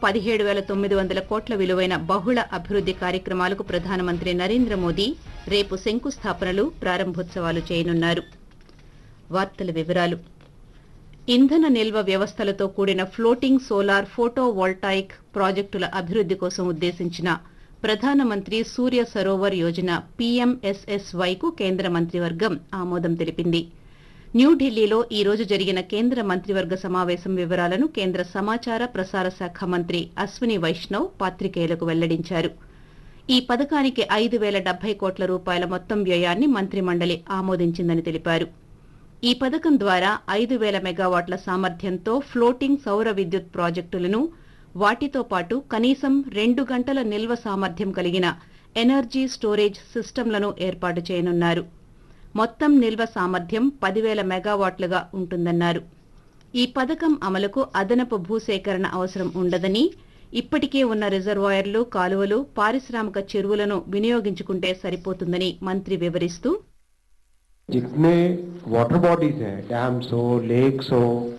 పదిహేడు వేల తొమ్మిది వందల కోట్ల విలువైన బహుళ అభివృద్ది కార్యక్రమాలకు ప్రధానమంత్రి నరేంద్ర మోదీ రేపు శంకుస్థాపనలు ప్రారంభోత్సవాలు చేయనున్నారు వార్తల వివరాలు ఇంధన నిల్వ వ్యవస్థలతో కూడిన ఫ్లోటింగ్ సోలార్ ఫోటో వోల్టాయిక్ ప్రాజెక్టుల అభివృద్ది కోసం ఉద్దేశించిన ప్రధానమంత్రి సూర్య సరోవర్ యోజన పీఎంఎస్ఎస్వై కు కేంద్ర మంత్రివర్గం ఆమోదం తెలిపింది న్యూఢిల్లీలో ఈ రోజు జరిగిన కేంద్ర మంత్రివర్గ సమావేశం వివరాలను కేంద్ర సమాచార ప్రసార శాఖ మంత్రి అశ్విని వైష్ణవ్ పాత్రికేయులకు వెల్లడించారు ఈ పథకానికి ఐదు వేల డెబ్బై కోట్ల రూపాయల మొత్తం వ్యయాన్ని మంత్రిమండలి ఆమోదించిందని తెలిపారు ఈ పథకం ద్వారా ఐదు వేల మెగావాట్ల సామర్థ్యంతో ఫ్లోటింగ్ సౌర విద్యుత్ ప్రాజెక్టులను వాటితో పాటు కనీసం రెండు గంటల నిల్వ సామర్థ్యం కలిగిన ఎనర్జీ స్టోరేజ్ సిస్టంలను ఏర్పాటు చేయనున్నారు మొత్తం నిల్వ సామర్థ్యం పదివేల మెగావాట్లుగా ఉంటుందన్నారు ఈ పథకం అమలుకు అదనపు భూసేకరణ అవసరం ఉండదని ఇప్పటికే ఉన్న రిజర్వాయర్లు కాలువలు పారిశ్రామిక చెరువులను వినియోగించుకుంటే సరిపోతుందని మంత్రి వివరిస్తూ जितने वाटर बॉडीज हैं डैम्स हो लेक्स हो